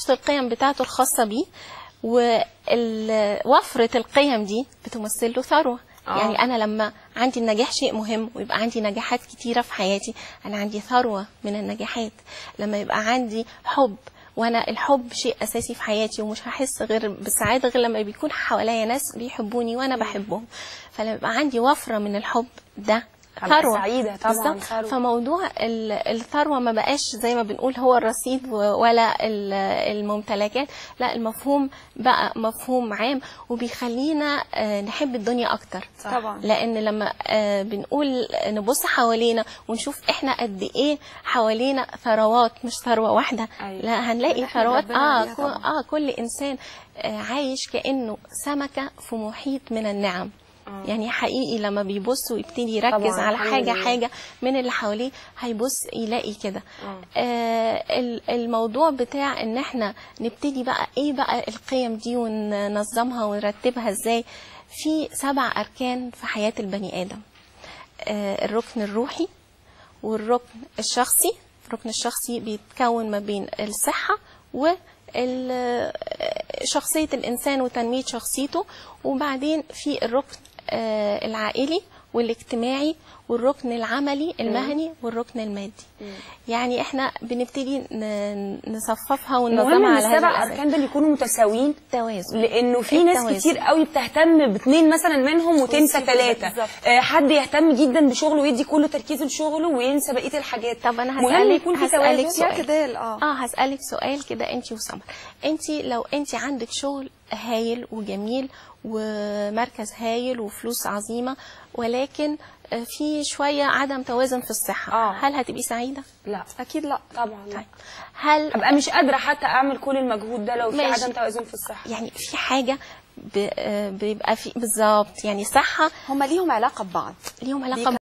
شفت القيم بتاعته الخاصة بيه ووفرة القيم دي بتمثل له ثروة آه. يعني أنا لما عندي النجاح شيء مهم ويبقى عندي نجاحات كتيرة في حياتي أنا عندي ثروة من النجاحات لما يبقى عندي حب وانا الحب شيء اساسي في حياتي ومش هحس غير بالسعاده غير لما بيكون حواليا ناس بيحبوني وانا بحبهم فلما يبقى عندي وفره من الحب ده هبقى ثروه سعيدة طبعاً، بالظبط. ثروة. فموضوع ال- الثروه ما بقاش زي ما بنقول هو الرصيد و- ولا ال- الممتلكات لا المفهوم بقى مفهوم عام وبيخلينا آه، نحب الدنيا اكتر صح. طبعا لان لما آه، بنقول نبص حوالينا ونشوف احنا قد ايه حوالينا ثروات مش ثروه واحده أيوة. لا هنلاقي نحمد ثروات ربنا اه عليها كو- طبعاً. اه كل انسان آه، عايش كانه سمكه في محيط من النعم آه. يعني حقيقي لما بيبص ويبتدي يركز طبعاً، على الحمد حاجه لله. حاجه من اللي حواليه هيبص يلاقي كده آه. آه ال- الموضوع بتاع ان احنا نبتدي بقى ايه بقى القيم دي وننظمها ونرتبها ازاي في سبع اركان في حياه البني ادم آه الركن الروحي والركن الشخصي الركن الشخصي بيتكون ما بين الصحة و ال- شخصية الإنسان وتنمية شخصيته وبعدين في الركن آه، العائلي والاجتماعي والركن العملي المهني والركن المادي يعني احنا بنبتدي ن- نصففها المهم وننظمها ان على هذا السبع الأساس اركان دول يكونوا متساويين توازن لانه في ناس التوازن. كتير قوي بتهتم باثنين مثلا منهم وتنسى وتسيب ثلاثه بالظبط. آه حد يهتم جدا بشغله ويدي كل تركيزه لشغله وينسى بقيه الحاجات طب أنا مهم هسألك- يكون في هسألك توازن سؤال. اعتدال اه اه هسألك سؤال كده انت وسمر انت لو انت عندك شغل هايل وجميل ومركز هايل وفلوس عظيمة ولكن آه، في شوية عدم توازن في الصحة آه. هل هتبقي سعيدة؟ لا اكيد لا طبعا لا طيب هل ابقى مش قادره حتى اعمل كل المجهود ده لو في ماشي. عدم توازن في الصحه يعني في حاجة ب- آه، بيبقى في بالظبط يعني صحة هم ليهم علاقه ببعض ليهم علاقة بيكملوا